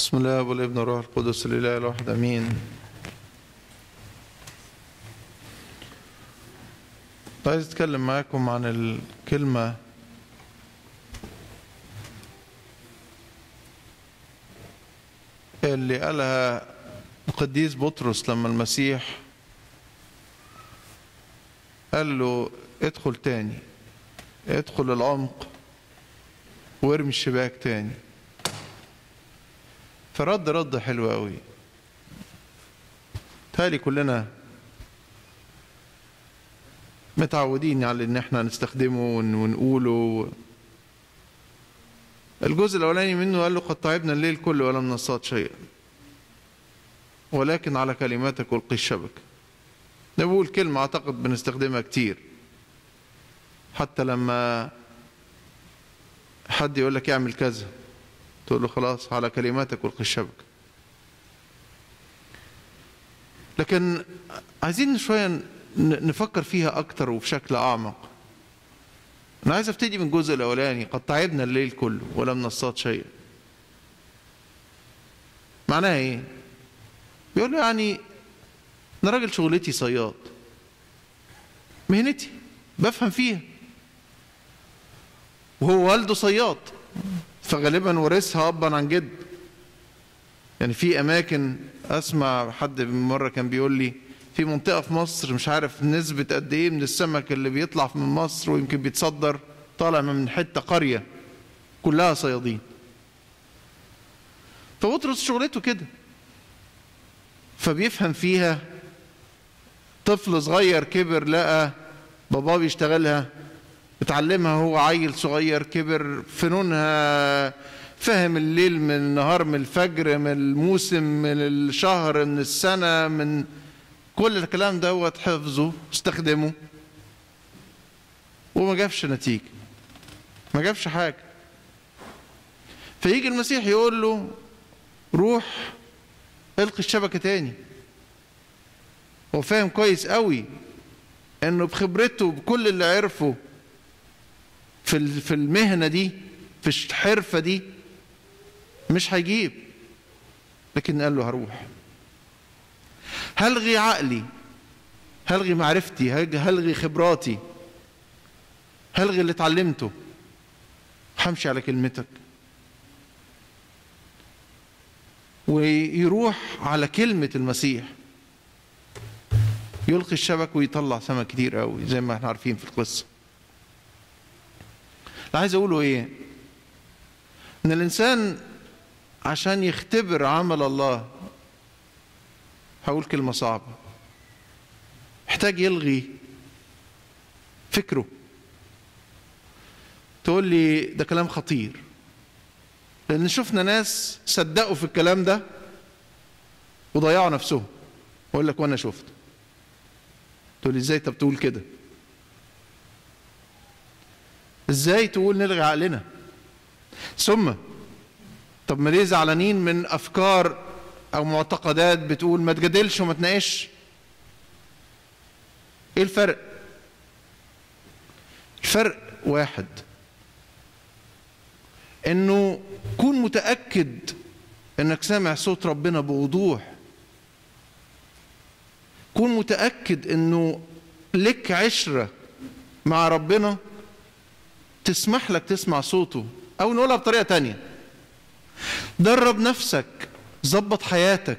بسم الله والابن والروح القدس الاله الواحد امين عايز اتكلم معاكم عن الكلمه اللي قالها القديس بطرس لما المسيح قال له ادخل تاني ادخل العمق وارمي الشباك تاني فرد رد حلو قوي تالي كلنا متعودين على ان احنا نستخدمه ونقوله الجزء الاولاني منه قال له قد تعبنا الليل كله ولم نصطاد شيئا ولكن على كلماتك القي الشبكه ده بقول كلمه اعتقد بنستخدمها كتير حتى لما حد يقول لك اعمل كذا تقول له خلاص على كلماتك القي الشبكه لكن عايزين شويه نفكر فيها اكتر وبشكل اعمق انا عايز ابتدي من الجزء الاولاني قد تعبنا الليل كله ولم نصطاد شيئا معناها ايه بيقول له يعني انا راجل شغلتي صياد مهنتي بفهم فيها وهو والده صياد فغالبا ورثها ابا عن جد يعني في اماكن اسمع حد من مره كان بيقول لي في منطقه في مصر مش عارف نسبه قد ايه من السمك اللي بيطلع من مصر ويمكن بيتصدر طالع من حته قريه كلها صيادين فبطرس شغلته كده فبيفهم فيها طفل صغير كبر لقى باباه بيشتغلها اتعلمها هو عيل صغير كبر فنونها فهم الليل من النهار من الفجر من الموسم من الشهر من السنة من كل الكلام دوت حفظه استخدمه وما جابش نتيجة ما جابش حاجة فيجي المسيح يقول له روح القي الشبكة تاني هو فاهم كويس قوي انه بخبرته بكل اللي عرفه في في المهنه دي في الحرفه دي مش هيجيب لكن قال له هروح هلغي عقلي هلغي معرفتي هلغي خبراتي هلغي اللي اتعلمته همشي على كلمتك ويروح على كلمة المسيح يلقي الشبك ويطلع سمك كتير قوي زي ما احنا عارفين في القصه اللي عايز اقوله ايه ان الانسان عشان يختبر عمل الله هقول كلمة صعبة محتاج يلغي فكره تقول لي ده كلام خطير لان شفنا ناس صدقوا في الكلام ده وضيعوا نفسهم اقول لك وانا شفت تقول لي ازاي طب تقول كده ازاي تقول نلغي عقلنا ثم طب ما ليه زعلانين من افكار او معتقدات بتقول ما تجادلش وما تناقش ايه الفرق الفرق واحد انه كون متاكد انك سامع صوت ربنا بوضوح كون متاكد انه لك عشره مع ربنا تسمح لك تسمع صوته او نقولها بطريقه تانية درب نفسك ظبط حياتك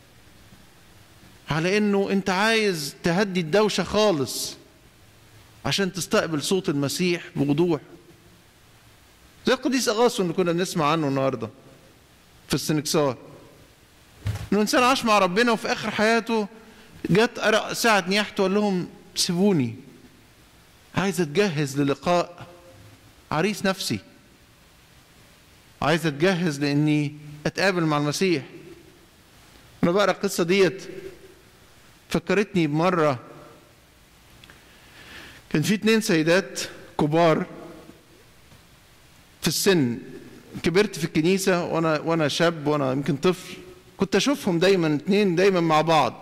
على انه انت عايز تهدي الدوشه خالص عشان تستقبل صوت المسيح بوضوح زي القديس اغاثو اللي كنا بنسمع عنه النهارده في السنكسار انه انسان عاش مع ربنا وفي اخر حياته جت ساعه نياحته وقال لهم سيبوني عايز اتجهز للقاء عريس نفسي عايز اتجهز لاني اتقابل مع المسيح انا بقرا القصه ديت فكرتني بمره كان في اتنين سيدات كبار في السن كبرت في الكنيسه وانا وانا شاب وانا يمكن طفل كنت اشوفهم دايما اتنين دايما مع بعض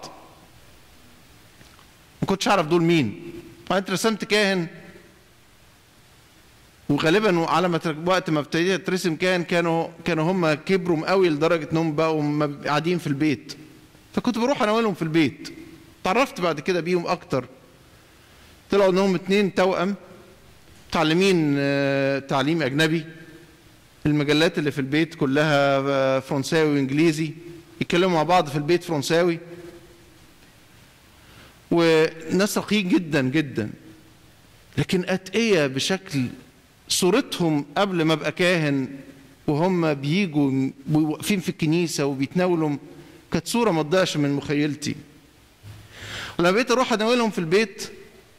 ما كنتش اعرف دول مين بعدين اترسمت كاهن وغالبا على ما وقت ما ابتديت ترسم كان كانوا كانوا هم كبروا قوي لدرجه انهم بقوا قاعدين في البيت فكنت بروح اناولهم في البيت تعرفت بعد كده بيهم اكتر طلعوا انهم اتنين توأم متعلمين تعليم اجنبي المجلات اللي في البيت كلها فرنساوي وانجليزي يتكلموا مع بعض في البيت فرنساوي وناس رقيق جدا جدا لكن اتقية بشكل صورتهم قبل ما ابقى كاهن وهم بيجوا واقفين في الكنيسه وبيتناولوا كانت صوره ما تضيعش من مخيلتي لما بقيت اروح اناولهم في البيت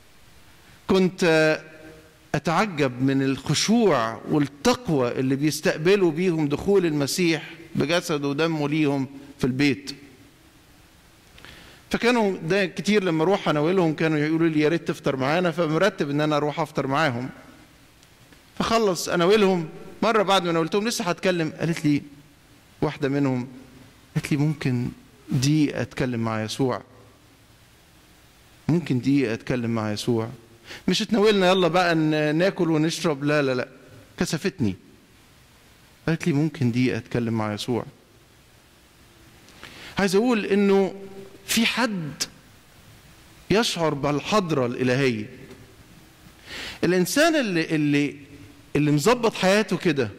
كنت اتعجب من الخشوع والتقوى اللي بيستقبلوا بيهم دخول المسيح بجسده ودمه ليهم في البيت فكانوا ده كتير لما اروح اناولهم كانوا يقولوا لي يا ريت تفطر معانا فمرتب ان انا اروح افطر معاهم فخلص اناولهم مره بعد ما ناولتهم لسه هتكلم قالت لي واحده منهم قالت لي ممكن دي اتكلم مع يسوع ممكن دي اتكلم مع يسوع مش اتناولنا يلا بقى ناكل ونشرب لا لا لا كسفتني قالت لي ممكن دي اتكلم مع يسوع عايز اقول انه في حد يشعر بالحضره الالهيه الانسان اللي اللي اللي مظبط حياته كده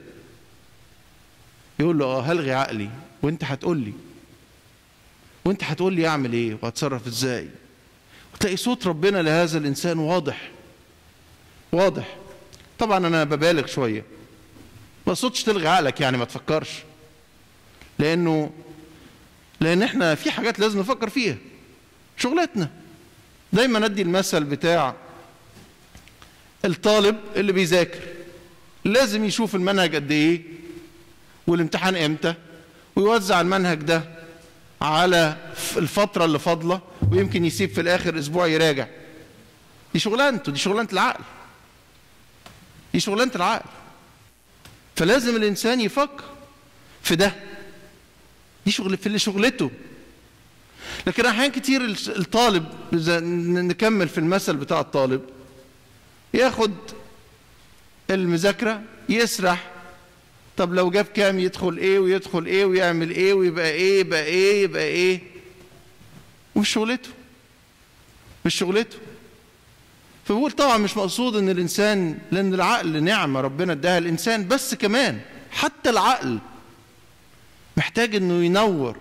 يقول له اه هلغي عقلي وانت هتقول لي وانت هتقول لي اعمل ايه وهتصرف ازاي وتلاقي صوت ربنا لهذا الانسان واضح واضح طبعا انا ببالغ شويه ما صوتش تلغي عقلك يعني ما تفكرش لانه لان احنا في حاجات لازم نفكر فيها شغلتنا دايما ادي المثل بتاع الطالب اللي بيذاكر لازم يشوف المنهج قد ايه والامتحان امتى ويوزع المنهج ده على الفتره اللي فاضله ويمكن يسيب في الاخر اسبوع يراجع دي شغلانته دي شغلانه العقل دي شغلانه العقل فلازم الانسان يفكر في ده دي شغل في اللي شغلته لكن احيان كتير الطالب نكمل في المثل بتاع الطالب ياخد المذاكره يسرح طب لو جاب كام يدخل ايه ويدخل ايه ويعمل ايه ويبقى ايه يبقى ايه يبقى ايه مش شغلته مش شغلته فبقول طبعا مش مقصود ان الانسان لان العقل نعمه ربنا اداها الانسان بس كمان حتى العقل محتاج انه ينور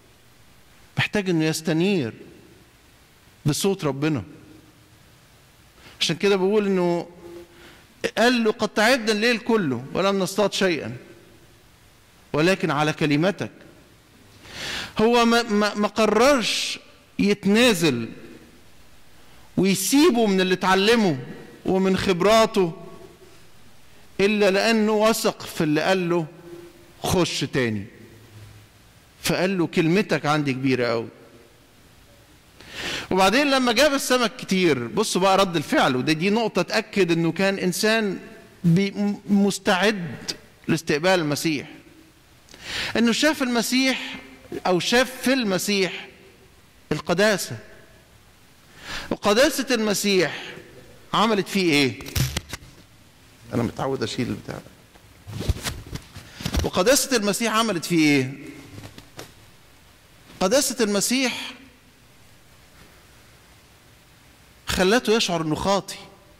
محتاج انه يستنير بصوت ربنا عشان كده بقول انه قال له قد تعبنا الليل كله ولم نصطاد شيئا ولكن على كلمتك هو ما, ما, ما قررش يتنازل ويسيبه من اللي اتعلمه ومن خبراته الا لانه وثق في اللي قال له خش تاني فقال له كلمتك عندي كبيره قوي وبعدين لما جاب السمك كتير بصوا بقى رد الفعل وده دي نقطة تأكد انه كان انسان مستعد لاستقبال المسيح انه شاف المسيح او شاف في المسيح القداسة وقداسة المسيح عملت فيه ايه انا متعود اشيل البتاع وقداسة المسيح عملت فيه ايه قداسة المسيح خلته يشعر انه خاطي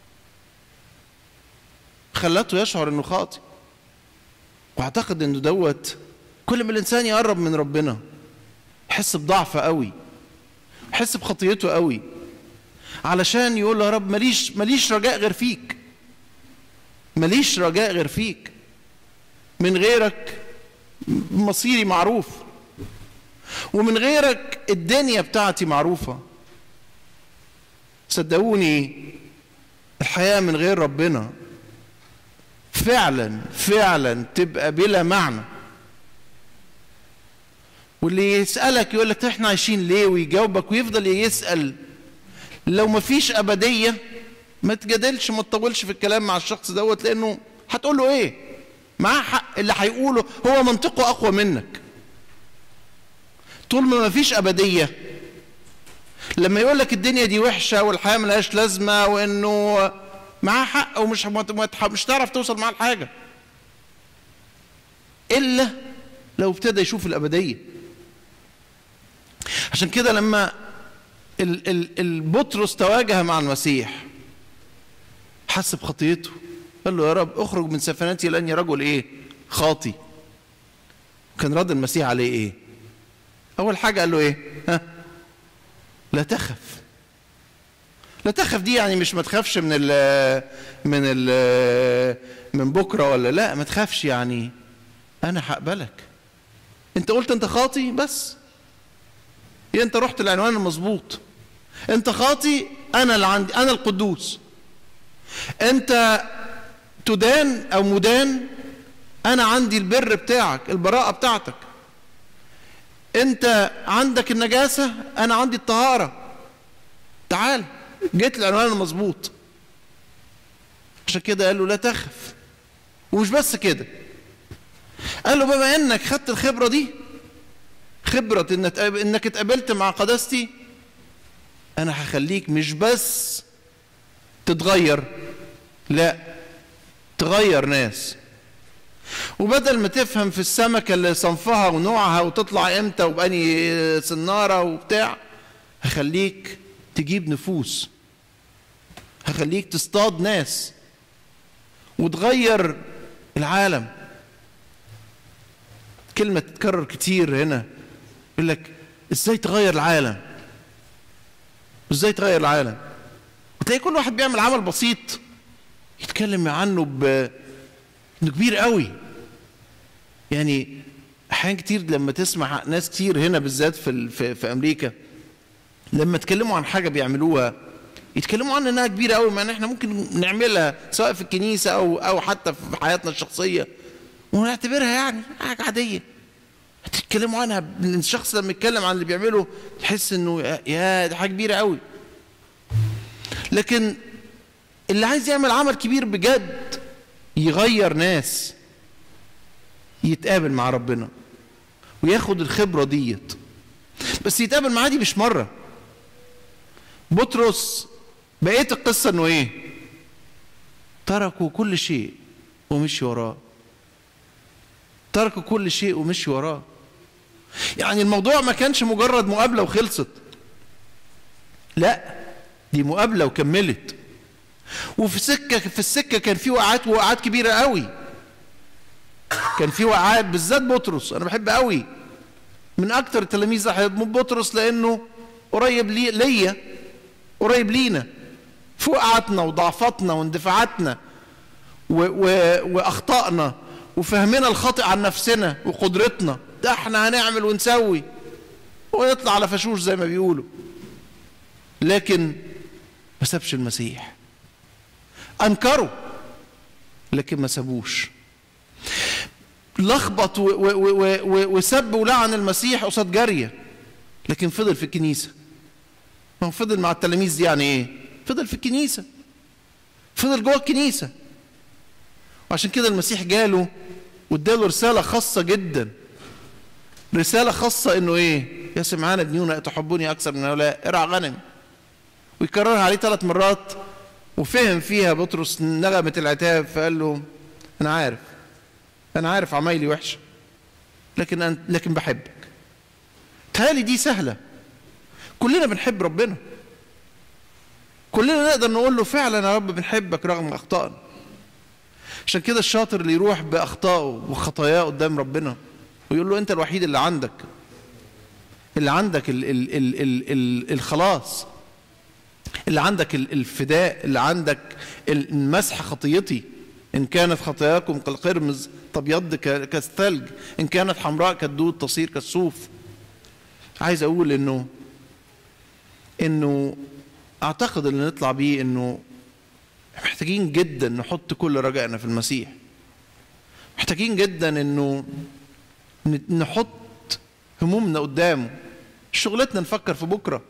خلته يشعر انه خاطي واعتقد انه دوت كل ما الانسان يقرب من ربنا يحس بضعفه قوي يحس بخطيته قوي علشان يقول له يا رب ماليش ماليش رجاء غير فيك ماليش رجاء غير فيك من غيرك مصيري معروف ومن غيرك الدنيا بتاعتي معروفه صدقوني الحياة من غير ربنا فعلا فعلا تبقى بلا معنى واللي يسألك يقول لك احنا عايشين ليه ويجاوبك ويفضل يسأل لو ما فيش أبدية ما تجادلش ما تطولش في الكلام مع الشخص دوت لأنه هتقول له إيه؟ معاه حق اللي هيقوله هو منطقه أقوى منك طول ما ما فيش أبدية لما يقول لك الدنيا دي وحشة والحياة ملهاش لازمة وإنه معاه حق ومش مش تعرف توصل معاه لحاجه الا لو ابتدى يشوف الابديه عشان كده لما البطرس تواجه مع المسيح حس بخطيته قال له يا رب اخرج من سفنتي لاني رجل ايه خاطي كان رد المسيح عليه ايه اول حاجه قال له ايه ها لا تخف لا تخف دي يعني مش ما تخافش من ال من ال من بكره ولا لا ما تخافش يعني انا هقبلك انت قلت انت خاطي بس يا انت رحت العنوان المظبوط انت خاطي انا اللي عندي انا القدوس انت تدان او مدان انا عندي البر بتاعك البراءه بتاعتك انت عندك النجاسه انا عندي الطهاره تعال جيت العنوان المظبوط عشان كده قال له لا تخف ومش بس كده قال له بما انك خدت الخبره دي خبره انك اتقابلت مع قداستي انا هخليك مش بس تتغير لا تغير ناس وبدل ما تفهم في السمكة اللي صنفها ونوعها وتطلع امتى وبأني سنارة وبتاع هخليك تجيب نفوس هخليك تصطاد ناس وتغير العالم كلمة تتكرر كتير هنا يقول لك ازاي تغير العالم ازاي تغير العالم وتلاقي كل واحد بيعمل عمل بسيط يتكلم عنه ب انه كبير قوي يعني احيان كتير لما تسمع ناس كتير هنا بالذات في في, في امريكا لما يتكلموا عن حاجه بيعملوها يتكلموا عن انها كبيره قوي ما احنا ممكن نعملها سواء في الكنيسه او او حتى في حياتنا الشخصيه ونعتبرها يعني حاجه عاديه هتتكلموا عنها الشخص لما يتكلم عن اللي بيعمله تحس انه يا دي حاجه كبيره قوي لكن اللي عايز يعمل عمل كبير بجد يغير ناس يتقابل مع ربنا وياخد الخبره ديت بس يتقابل معاه دي مش مره بطرس بقيه القصه انه ايه تركوا كل شيء ومشي وراه تركوا كل شيء ومشي وراه يعني الموضوع ما كانش مجرد مقابله وخلصت لا دي مقابله وكملت وفي سكه في السكه كان في وقعات وقعات كبيره قوي كان في وقعات بالذات بطرس انا بحب قوي من اكتر التلاميذ احب بطرس لانه قريب لي ليا قريب لينا في وقعاتنا وضعفاتنا واندفاعاتنا و و واخطائنا وفهمنا الخاطئ عن نفسنا وقدرتنا ده احنا هنعمل ونسوي ونطلع على فشوش زي ما بيقولوا لكن ما سابش المسيح انكروا لكن ما سابوش لخبط وسب ولعن المسيح قصاد جاريه لكن فضل في الكنيسه ما هو فضل مع التلاميذ دي يعني ايه فضل في الكنيسه فضل جوه الكنيسه وعشان كده المسيح جاله واداله رساله خاصه جدا رساله خاصه انه ايه يا سمعان ابن يونا تحبوني اكثر من هؤلاء ارعى غنم ويكررها عليه ثلاث مرات وفهم فيها بطرس نغمة العتاب فقال له أنا عارف أنا عارف عمايلي وحشة لكن أنت لكن بحبك تهالي دي سهلة كلنا بنحب ربنا كلنا نقدر نقول له فعلا يا رب بنحبك رغم أخطائنا عشان كده الشاطر اللي يروح بأخطائه وخطاياه قدام ربنا ويقول له أنت الوحيد اللي عندك اللي عندك ال ال ال ال ال الخلاص اللي عندك الفداء اللي عندك المسح خطيتي إن كانت خطاياكم كالقرمز تبيض كالثلج إن كانت حمراء كالدود تصير كالصوف عايز أقول إنه إنه أعتقد اللي نطلع بيه إنه محتاجين جدا نحط كل رجائنا في المسيح محتاجين جدا إنه نحط همومنا قدامه شغلتنا نفكر في بكره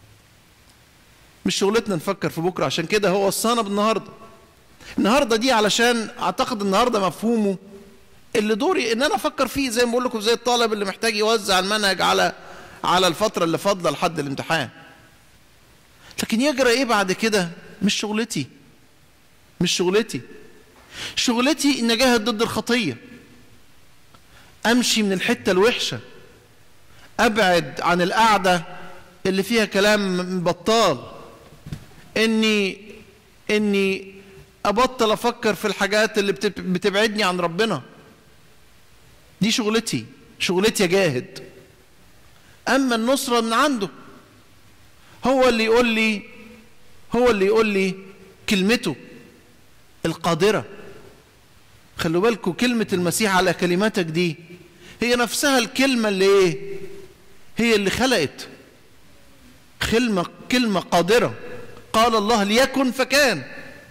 مش شغلتنا نفكر في بكره عشان كده هو وصانا بالنهارده النهارده دي علشان اعتقد النهارده مفهومه اللي دوري ان انا افكر فيه زي ما بقول لكم زي الطالب اللي محتاج يوزع المنهج على على الفتره اللي فاضله لحد الامتحان لكن يجرى ايه بعد كده مش شغلتي مش شغلتي شغلتي ان اجاهد ضد الخطيه امشي من الحته الوحشه ابعد عن القعده اللي فيها كلام بطال اني اني ابطل افكر في الحاجات اللي بتبعدني عن ربنا دي شغلتي شغلتي اجاهد اما النصره من عنده هو اللي يقول لي هو اللي يقول لي كلمته القادره خلوا بالكم كلمه المسيح على كلماتك دي هي نفسها الكلمه اللي ايه هي اللي خلقت كلمه كلمه قادره قال الله ليكن فكان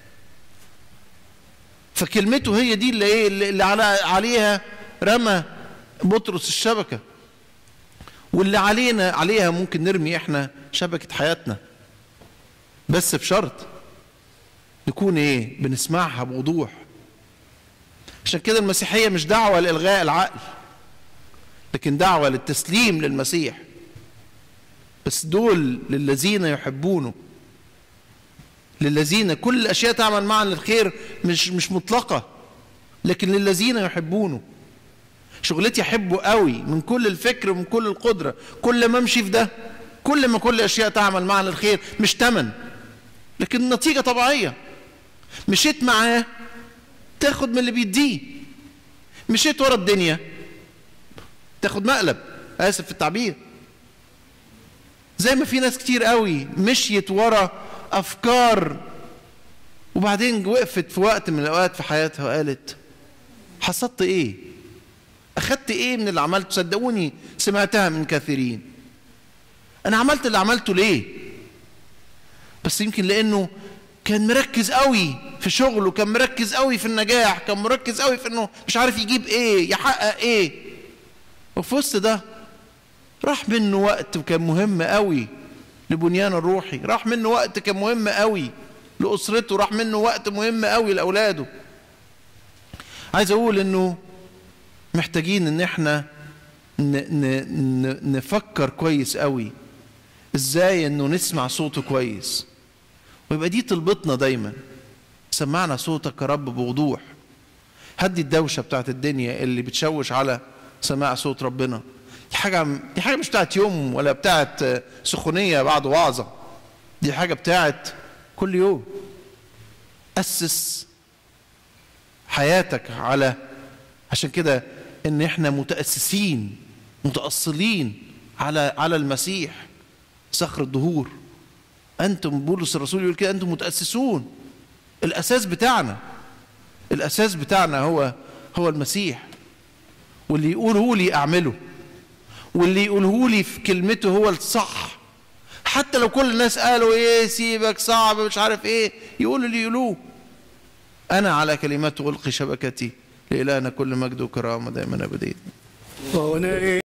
فكلمته هي دي اللي ايه اللي على عليها رمى بطرس الشبكه واللي علينا عليها ممكن نرمي احنا شبكه حياتنا بس بشرط نكون ايه بنسمعها بوضوح عشان كده المسيحيه مش دعوه لالغاء العقل لكن دعوه للتسليم للمسيح بس دول للذين يحبونه للذين كل الاشياء تعمل معا للخير مش مش مطلقه لكن للذين يحبونه شغلتي احبه قوي من كل الفكر ومن كل القدره كل ما امشي في ده كل ما كل الاشياء تعمل معا للخير مش تمن لكن النتيجه طبيعيه مشيت معاه تاخد من اللي بيديه مشيت ورا الدنيا تاخد مقلب اسف في التعبير زي ما في ناس كتير قوي مشيت ورا افكار وبعدين وقفت في وقت من الاوقات في حياتها وقالت حصدت ايه اخدت ايه من اللي عملته صدقوني سمعتها من كثيرين انا عملت اللي عملته ليه بس يمكن لانه كان مركز قوي في شغله كان مركز قوي في النجاح كان مركز قوي في انه مش عارف يجيب ايه يحقق ايه وفي وسط ده راح منه وقت كان مهم قوي لبنيان الروحي راح منه وقت كان مهم قوي لأسرته راح منه وقت مهم قوي لأولاده عايز أقول إنه محتاجين إن إحنا نفكر كويس قوي إزاي إنه نسمع صوته كويس ويبقى دي طلبتنا دايما سمعنا صوتك يا رب بوضوح هدي الدوشة بتاعت الدنيا اللي بتشوش على سماع صوت ربنا دي حاجة دي حاجة مش بتاعت يوم ولا بتاعت سخونية بعد وعظة دي حاجة بتاعت كل يوم أسس حياتك على عشان كده إن إحنا متأسسين متأصلين على على المسيح صخر الدهور أنتم بولس الرسول يقول كده أنتم متأسسون الأساس بتاعنا الأساس بتاعنا هو هو المسيح واللي يقوله لي أعمله واللي يقوله لي في كلمته هو الصح حتى لو كل الناس قالوا ايه سيبك صعب مش عارف ايه يقولوا اللي يقولوه انا على كلمات القي شبكتي لإلهنا كل مجد وكرامه دائما ابدين